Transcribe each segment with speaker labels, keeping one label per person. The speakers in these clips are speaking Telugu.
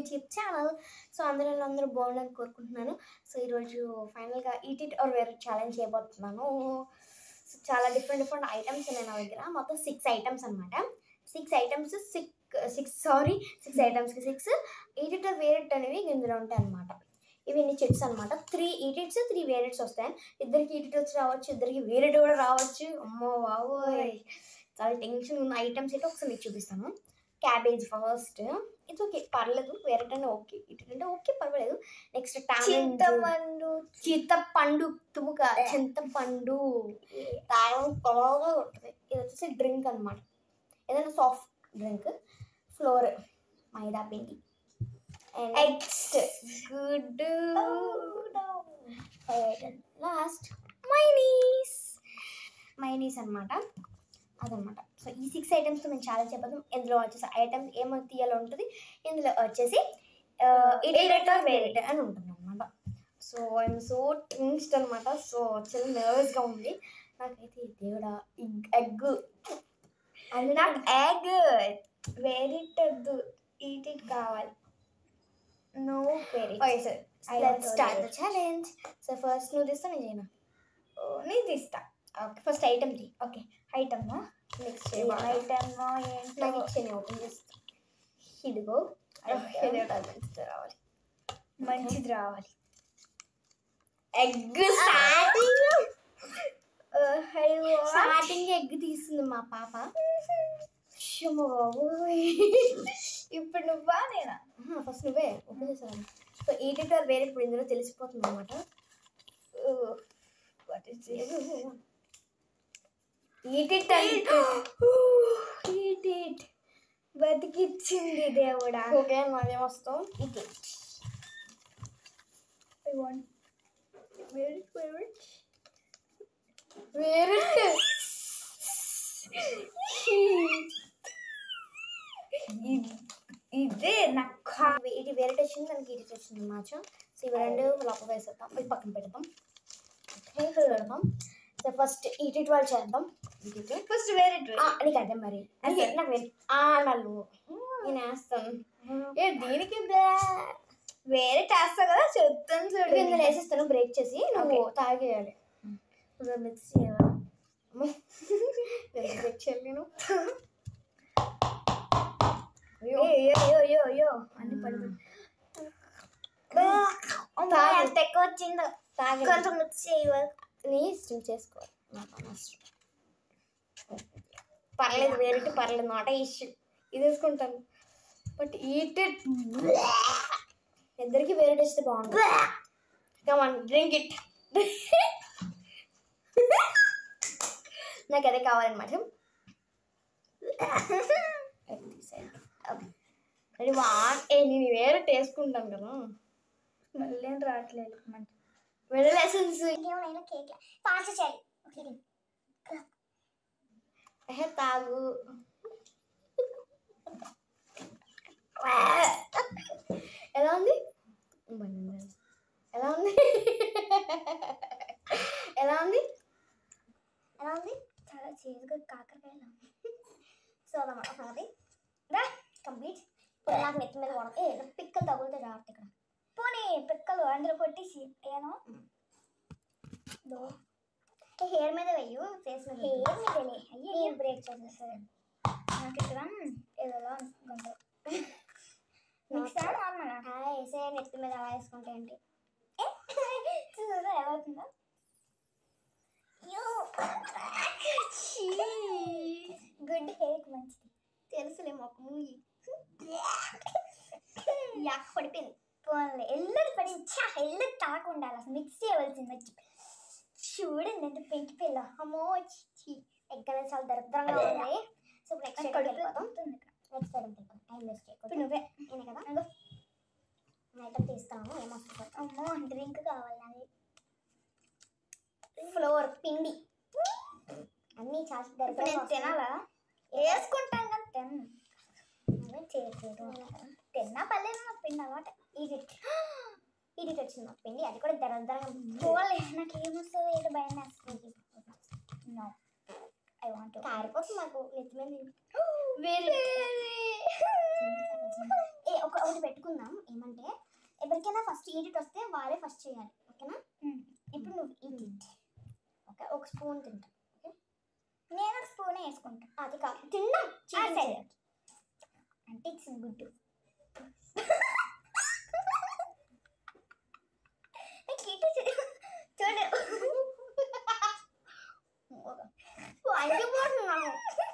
Speaker 1: యూట్యూబ్ ఛానల్ సో అందరూ అందరూ బాగుండాలని కోరుకుంటున్నాను సో ఈరోజు ఫైనల్గా eat it or wear challenge చేయబోతున్నాను సో చాలా డిఫరెంట్ డిఫరెంట్ ఐటమ్స్ ఉన్నాయి నా దగ్గర మొత్తం సిక్స్ ఐటమ్స్ అనమాట six items six six sorry six ఐటమ్స్కి six eat it or wear it అనేవి ఇందులో ఉంటాయి అనమాట ఇవి ఇన్ని చిట్స్ అనమాట త్రీ ఈటిట్స్ త్రీ వేరెట్స్ వస్తాయి ఇద్దరికి ఈటిట్స్ రావచ్చు ఇద్దరికి వేరెట్ కూడా రావచ్చు అమ్మో బాబోయ్ చాలా టెన్షన్ ఉన్న ఐటమ్స్ అయితే ఒకసారి మీకు చూపిస్తాను క్యాబేజ్ ఫస్ట్ ఇది ఓకే పర్లేదు వేరేట్ అంటే ఓకే ఇటు అంటే ఓకే పర్వాలేదు నెక్స్ట్
Speaker 2: చింతపండు
Speaker 1: చింతపండు తుముక చింతపండు తాగడం కొలగా ఉంటుంది ఇది వచ్చేసి డ్రింక్ అనమాట ఏదైనా సాఫ్ట్ డ్రింక్ ఫ్లోర్ మైదా పిండి నెక్స్ట్ గుడ్ లాస్ట్ మైనీస్ మైనీస్ అనమాట అదనమాట సో ఈ సిక్స్ ఐటమ్స్ మేము చాలా చెప్పదు ఇందులో వచ్చేసి ఐటమ్స్ ఏమో తీయాలో ఉంటుంది ఇందులో వచ్చేసి ఇడిరేట్ ఆర్ వేరేట్ అని ఉంటుంది అనమాట సో ఐఎమ్ సో టెన్స్డ్ అనమాట సో చాలా నర్వస్గా ఉంది నాకైతే దేవుడా ఎగ్ అది నాకు
Speaker 2: ఎగ్ వేరిట్ వద్దు ఈట్ ఇట్ కావాలి no wear it
Speaker 1: okay sir
Speaker 2: I
Speaker 1: let's
Speaker 2: want
Speaker 1: start the
Speaker 2: already.
Speaker 1: Challenge so first నువ్వు తీస్తా నేను చేయనా
Speaker 2: నీ తీస్తా
Speaker 1: ఓకే ఫస్ట్ ఐటమ్ తీ
Speaker 2: ఓకే ఐటమ్
Speaker 1: నెక్స్ట్
Speaker 2: ఐటమ్
Speaker 1: నాకు
Speaker 2: ఏంటో
Speaker 1: ఇచ్చేది ఓపెన్ చేస్తా ఇదిగో
Speaker 2: ఇది మంచిది రావాలి మంచిది రావాలి
Speaker 1: ఎగ్ స్టార్టింగ్
Speaker 2: హైవా
Speaker 1: స్టార్టింగ్ ఎగ్ తీస్తుంది మా పాప శమ బాబోయ్
Speaker 2: ఇప్పుడు నువ్వా నేనా
Speaker 1: ఫస్ట్ నువ్వే ఓపెన్ చేసాను సో ఎడిటర్ వేరే ఇప్పుడు ఇందులో తెలిసిపోతుంది అనమాట
Speaker 2: what is
Speaker 1: editor
Speaker 2: eat it బతికిచ్చింది దేవుడా
Speaker 1: ఓకే నాదేం వస్తాం
Speaker 2: it I want very favourite
Speaker 1: వేరే
Speaker 2: ఇదే నాకు
Speaker 1: ఇది వేరే వచ్చింది దానికి ఇది వచ్చింది మ్యాచ్ సో ఇవి రెండు లోపల వేసేద్దాం ఇది పక్కన పెడతాం ఓకే పెడతాం సో ఫస్ట్ ఇటు ఇటు వాళ్ళు చేద్దాం ఇటు ఇటు
Speaker 2: ఫస్ట్ వేరే
Speaker 1: ఆ, నీకు అదే మరి నీకు
Speaker 2: అదే.
Speaker 1: నాకు వేరే ఆ నల్లు నేను వేస్తాను
Speaker 2: ఏ దీనికి బే- వేరే చేస్తా కదా చెప్తాను చూడు
Speaker 1: ఇవి ఇందులో వేసేస్తాను బ్రేక్ చేసి నువ్వు
Speaker 2: Okay.
Speaker 1: తాగేయాలి
Speaker 2: మిక్స్ చేయాలి
Speaker 1: బ్రేక్ చేయాలి నేను
Speaker 2: అయ్యో అయ్యో అయ్యో అయ్యో అన్ని పడుతుంది
Speaker 1: తాగు.
Speaker 2: ఎంత ఎక్కువ వచ్చిందో
Speaker 1: తాగండి.
Speaker 2: కొంచెం మిక్స్ చేయవాలి
Speaker 1: నీ ఇష్టం చేసుకోవాలి నాకు అనవసరం పర్లేదు వేరే పర్లేదు నాట్ ఇష్యూ ఇది వేసుకుంటాను బట్ ఈట్ ఇట్ ఇద్దరికి వేరే ఇస్తే బాగుంటుంది కమాన్ డ్రింక్ ఇట్ నాకు అదే కావాలన్నమాట రెడీ వన్ ఏ నేను వేరే వేసుకుంటాను కదా
Speaker 2: మళ్ళీ రావట్లేదు మంచి
Speaker 1: వేరే లెసన్స్
Speaker 2: ఇంకేమైనా కేక్ ఫాస్ట్ చేయాలి ఓకే
Speaker 1: తాగు ఎలా ఉంది ఎలా ఉంది ఎలా ఉంది
Speaker 2: ఎలా ఉంది చాలా చేదుగా కాకరకాయలు సో అదన్నమాట సంగతి రా కంప్లీట్ ఇప్పుడు నాకు నెత్తి మీద పోవడం ఏ నాకు పిక్కలు తగులుతాయి కాబట్టి ఇక్కడ పోనీ పిక్కలు అందులో కొట్టేసి ఏనో హెయిర్ మీద వెయ్యు ఫేస్ మీద హెయిర్ మీద అయ్యి బ్రేక్ చేసేస్తారు నాకు ఇక్కడ ఏదో గుంట మిక్సా నార్మల్ వేసే నెత్తి మీద అలా వేసుకుంటే ఏంటి చూసారా ఏమవుతుందో గుడ్ హెయిర్ మంచిది
Speaker 1: తెలుసులే మొక్కము
Speaker 2: యాక్ పడిపోయింది పోన్లే ఎల్లది పడి ఛా ఎల్లది తాకు ఉండాలి అసలు మిక్స్ చేయవలసింది వచ్చి చూడండి ఎంత పెంకి పిల్ల అమ్మో ఛీ ఎక్కడ చాలా దరిద్రంగా ఉంది సో ఇప్పుడు నెక్స్ట్
Speaker 1: కడుపు
Speaker 2: వెళ్ళిపోతాం నెక్స్ట్ ఐటమ్ వెళ్ళిపోతాం టైం వేస్ట్ చేయకూడదు నువ్వే నేనే కదా ఐటమ్ తీస్తాను ఏమొస్తుంది అమ్మో డ్రింక్ కావాలి నాది ఫ్లోర్ పిండి అన్నీ చాలా దరిద్రంగా తినాలా వేసుకుంటాను కానీ తిన్ను అదే చేయట్లేదు తిన్నా పర్లేదు నాకు పిండి అలవాటు ఈడిట్ ఈడిట్ వచ్చింది నాకు పిండి అది కూడా దరిద్రంగా పోలే నాకు ఏమొస్తుంది ఏదో భయం వేస్తుంది నో ఐ వాంట్
Speaker 1: కారిపోతుంది నాకు నెత్తి మీద
Speaker 2: వేరే ఏ
Speaker 1: ఒక ఒకటి పెట్టుకుందాం ఏమంటే ఎవరికైనా ఫస్ట్ ఈడిట్ వస్తే వాళ్ళే ఫస్ట్ చేయాలి ఓకేనా ఇప్పుడు నువ్వు ఈడిట్ ఓకే ఒక స్పూన్ తింటా
Speaker 2: నేను ఒక స్పూన్ వేసుకుంటా
Speaker 1: అది కాదు తిన్నాం
Speaker 2: ఆ,
Speaker 1: cheating
Speaker 2: సరే.
Speaker 1: చేయాలి.
Speaker 2: అంటే ఇట్స్ గుడ్ చూడు
Speaker 1: అయిపోతున్నాను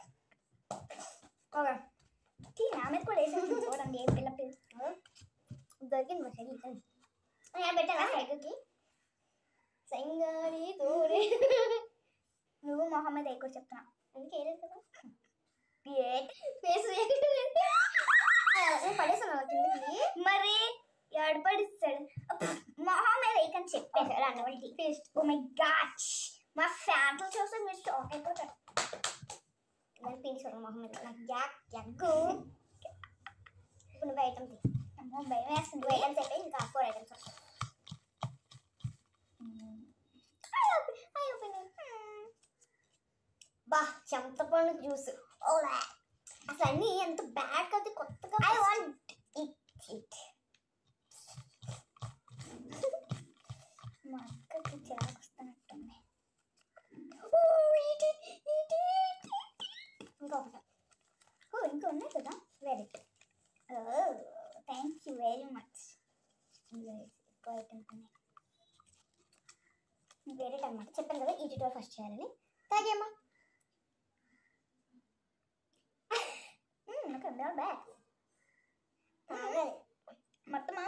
Speaker 1: ఓకే
Speaker 2: తీ, నా మీద కూడా వేసేసి చూడండి ఏ పిల్ల పిల్ల
Speaker 1: దొరికింది మా చెల్లి
Speaker 2: నేను పెట్టాను సైకిల్కి
Speaker 1: సంగారి దూరే
Speaker 2: నువ్వు మొహమ్మద్ ఎక్కువ చెప్తున్నా
Speaker 1: అందుకే ఏలేదు కదా
Speaker 2: ఫేస్
Speaker 1: నేను పడేసాను అలా కిందకి
Speaker 2: మరి ఏడపడిస్తాడు మొహం మీద వేయకని చెప్పాను అన్నవాడి ఫేస్ట్ ఓ మై గాడ్ మా ఫ్యాన్లు చూస్తే మీరు షాక్ అయిపోతారు
Speaker 1: దాన్ని పీనిసారు మొహం మీద నాకు గ్యాక్ గ్యాగ్గు ఇప్పుడు నువ్వు ఐటమ్ తీ
Speaker 2: అమ్మో భయం వేస్తుంది
Speaker 1: నువ్వు ఐటమ్స్ అయితే ఇంకా ఫోర్ ఐటమ్స్ బా చెంతపండు జ్యూస్ ఓలా అసలు అన్నీ ఎంత బ్యాడ్ కదా కొత్తగా
Speaker 2: ఐ వాంట్ ఇట్ ఇట్ మా అక్కకి చిరాకు వస్తున్నట్టుంది
Speaker 1: ఇంకొకటి
Speaker 2: ఓ ఇంకా ఉన్నాయి కదా
Speaker 1: very
Speaker 2: thank you very much ఎక్కువ ఐటమ్స్ ఉన్నాయి
Speaker 1: వేరే అనమాట చెప్పాను కదా ఈ ట్యూటోర్ ఫస్ట్ చేయాలని తాగేమ్మా
Speaker 2: నాకు అందరూ బ్యాగ్
Speaker 1: తాగాలి
Speaker 2: మొత్తమా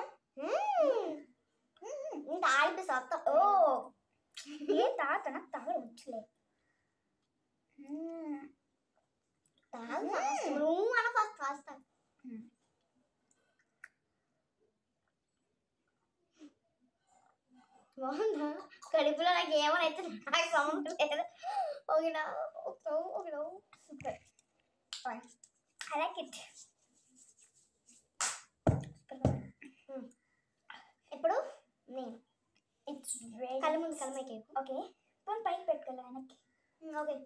Speaker 1: ఇంకా ఆడిపి సత్తా
Speaker 2: ఓ ఏ తాత నాకు తాగడం వచ్చలే
Speaker 1: తాగు fast. నువ్వు అన ఫస్ట్ ఫాస్ట్ బాగుందా కడుపులో నాకు ఏమైనా నాకు సౌండ్ లేదు ఓకేనా ఒక ఓకేనా సూపర్
Speaker 2: ఐ లైక్ ఇట్
Speaker 1: ఇప్పుడు నేను
Speaker 2: ఇట్స్
Speaker 1: కళ్ళ ముందు కళ్ళ కేకు
Speaker 2: ఓకే పోనీ పైకి పెట్టుకోవాలి వెనక్కి
Speaker 1: ఓకే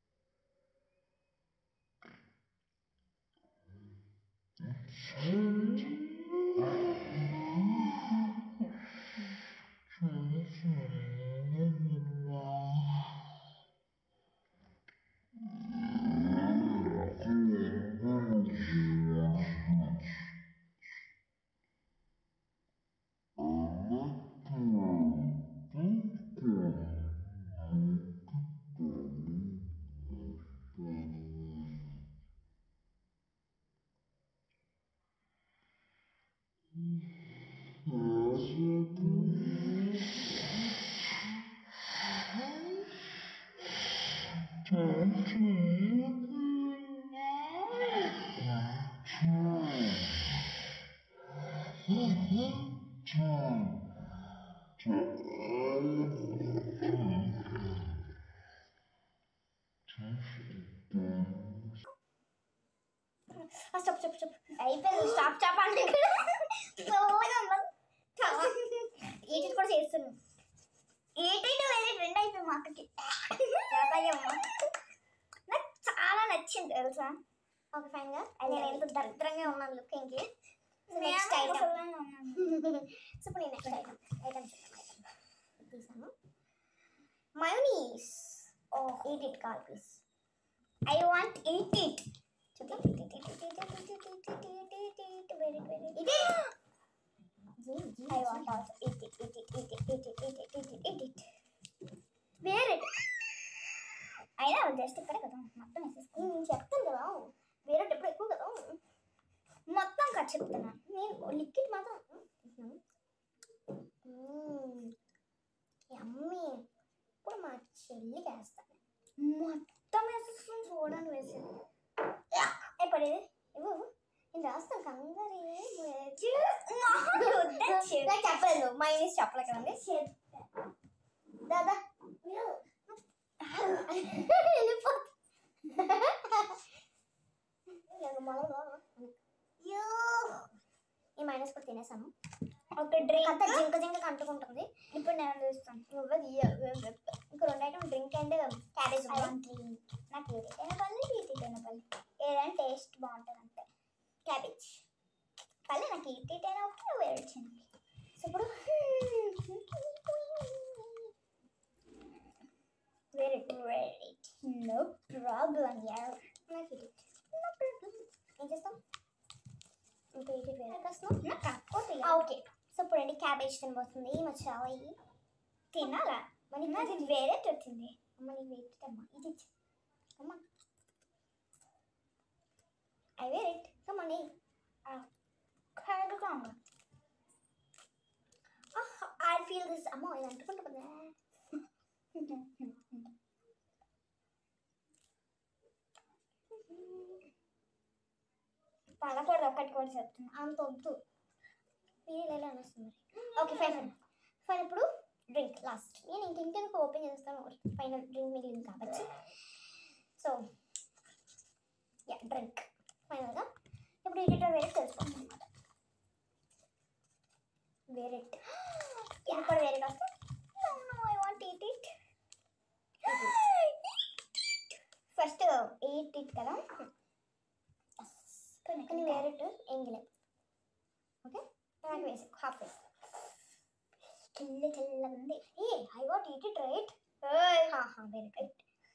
Speaker 1: స్టాప్ స్టాప్ స్టాప్
Speaker 2: అయిపోయింది స్టాప్ స్టాప్ అంటే
Speaker 1: ఈటి కూడా చేస్తున్నాను
Speaker 2: ఏటైనా వేరే రెండు అయిపోయి మా అక్కకి
Speaker 1: తాగేమ్మా
Speaker 2: నాకు చాలా నచ్చింది తెలుసా
Speaker 1: ఓకే ఫైన్ గా నేను ఎంత దరిద్రంగా ఉన్నాను లుకింగ్ కి నెక్స్ట్
Speaker 2: నేను
Speaker 1: ఐటమ్
Speaker 2: ముసలిదాన్ని ఉన్నాను.
Speaker 1: సో ఇప్పుడు నేను నెక్స్ట్ ఐటమ్ ఐటమ్ తీసాను mayonnaise oh eat it call please
Speaker 2: I want eat it
Speaker 1: ఇదే
Speaker 2: I want also eat it eat it eat it eat it eat it eat it eat
Speaker 1: వేరే
Speaker 2: అయినా జస్ట్ ఇక్కడ కదా మొత్తం వేసేసుకో
Speaker 1: నేను చెప్తాను కదా వేరే ఎప్పుడు ఎక్కువ కదా
Speaker 2: మొత్తం కట్ చెప్తున్నా
Speaker 1: నేను లిక్విడ్ మాత్రం అమ్మి ఇప్పుడు మా చెల్లికి వేస్తాను
Speaker 2: మొత్తం వేసేసుకుని చూడండి వేసేది
Speaker 1: ఎప్పుడేది ఇవ్వు నేను రాస్తాను కంగారు
Speaker 2: వద్దని
Speaker 1: నాకు చెప్పలేదు మైనస్ చెప్పలే కదండి దాదా ఈ మైనస్ కూడా తినేసాను
Speaker 2: ఒక డ్రింక్
Speaker 1: అంతా జింక జింక అంటుకుంటుంది
Speaker 2: ఇప్పుడు నేను చూస్తాను
Speaker 1: నువ్వే తీయ ఇంకా రెండు item drink and cabbage
Speaker 2: I want నాకు ఏదైనా పర్లేదు ఏదైనా పర్లేదు ఏదైనా టేస్ట్ బాగుంటుంది అంతే
Speaker 1: క్యాబేజ్
Speaker 2: పల్లె నాకు ఇటు ఇటు అయినా ఓకే వేరే వచ్చింది సో ఇప్పుడు వేరే వేరే నో ప్రాబ్లం యార్ నాకు ఇది నో ప్రాబ్లం ఏం చేస్తాం ఇంకా ఇటు వేరే కష్టం నాకు కాకపోతే ఓకే సో ఇప్పుడు అండి క్యాబేజ్ తినబోతుంది మా చావయ్యి తినాలా మరి అది వేరే వచ్చింది అమ్మ నీకు వేరే అమ్మ ఇది ఇచ్చి అమ్మ I wear it come on కరెక్ట్గా ఐ ఫీల్ దిస్ అమ్మో ఇది అంటుకుంటుంది పడకూడదు ఒక్కటి కూడా చెప్తున్నా అంత వద్దు వీళ్ళు ఎలా వస్తుంది ఓకే ఫైన్ ఫైన్ ఫైన్ ఇప్పుడు డ్రింక్ లాస్ట్ నేను ఇంక ఇంకెందుకు ఓపెన్ చేస్తాను ఫైనల్ డ్రింక్ మిగిలింది కాబట్టి సో యా డ్రింక్ ఫైనల్గా ఇప్పుడు ఎడిటర్ వేరే తెలుసుకోండి అనమాట వేరే ఇది కూడా వేరే వస్తే I want eat it first eat it కదా కానీ వేరే ఎంగిలే ఓకే నాకు వేసి హాఫ్ వేసి చల్ల చల్లగా ఉంది ఏ I want eat it right హా హా వెరీ గుడ్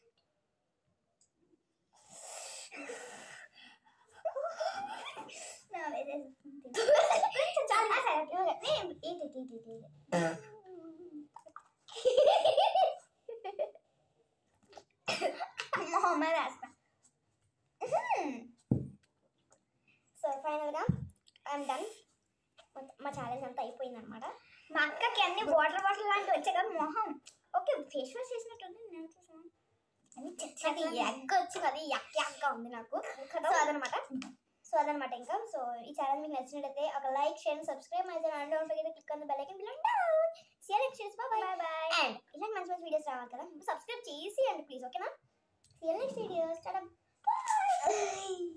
Speaker 2: సో ఫైనల్గా ఐఎమ్ డన్ మా ఛాలెంజ్ అంతా అయిపోయింది అనమాట మా అక్కకి అన్ని వాటర్ బాటిల్ లాంటివి వచ్చాయి కదా మొహం ఓకే ఫేస్ వాష్ చేసినట్టుంది నేను చూసాను అది ఎగ్ వచ్చి అది యక్ యక్గా ఉంది నాకు సో అదనమాట సో అదనమాట ఇంకా సో ఈ ఛానల్ మీకు నచ్చినట్లయితే ఒక like share subscribe my channel don't forget click on the bell icon below down see you next bye bye bye and ఇలాంటి మంచి మంచి వీడియోస్ రావాలి కదా సబ్స్క్రైబ్ చేసి అండి ప్లీజ్ ఓకేనా సీ యు నెక్స్ట్ వీడియోస్ టాటా బై